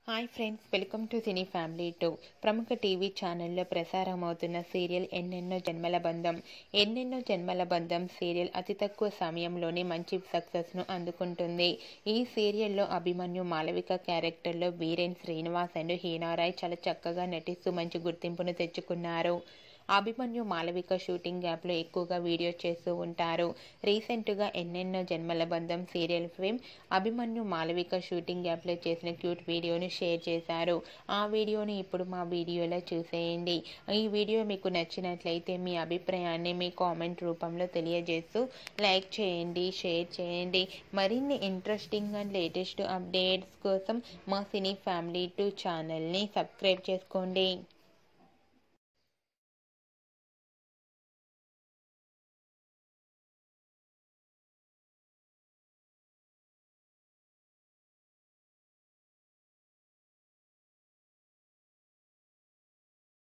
hi friends welcome to cine family two ప్రముఖ TV ఛానల్లో ప్రసారం అవుతున్న సీరియల్ ఎన్నెన్నో జన్మల బంధం ఎన్నెన్నో జన్మల బంధం సీరియల్ అతి తక్కువ సమయంలోనే మంచి సక్సెస్ను అందుకుంటుంది ఈ సీరియల్లో అభిమన్యు మాలవిక క్యారెక్టర్లో వీరేన్ శ్రీనివాస్ అండ్ హీనారాయ్ చాలా చక్కగా నటిస్తూ మంచి గుర్తింపును తెచ్చుకున్నారు అభిమన్యు మాలవిక షూటింగ్ గ్యాప్లో ఎక్కువగా వీడియో చేస్తూ ఉంటారు రీసెంట్గా ఎన్నెన్నో జన్మల బంధం serial film Abhimanyu Malavika shooting గ్యాప్లో చేసిన క్యూట్ వీడియోను షేర్ చేశారు ఆ వీడియోని ఇప్పుడు మా వీడియోలో చూసేయండి ఈ వీడియో మీకు నచ్చినట్లయితే మీ అభిప్రాయాన్ని మీ కామెంట్ రూపంలో తెలియజేస్తూ లైక్ చేయండి షేర్ చేయండి మరిన్ని ఇంట్రెస్టింగ్ అండ్ లేటెస్ట్ అప్డేట్స్ కోసం మా సినీ ఫ్యామిలీ టూ ఛానల్ని సబ్స్క్రైబ్ చేసుకోండి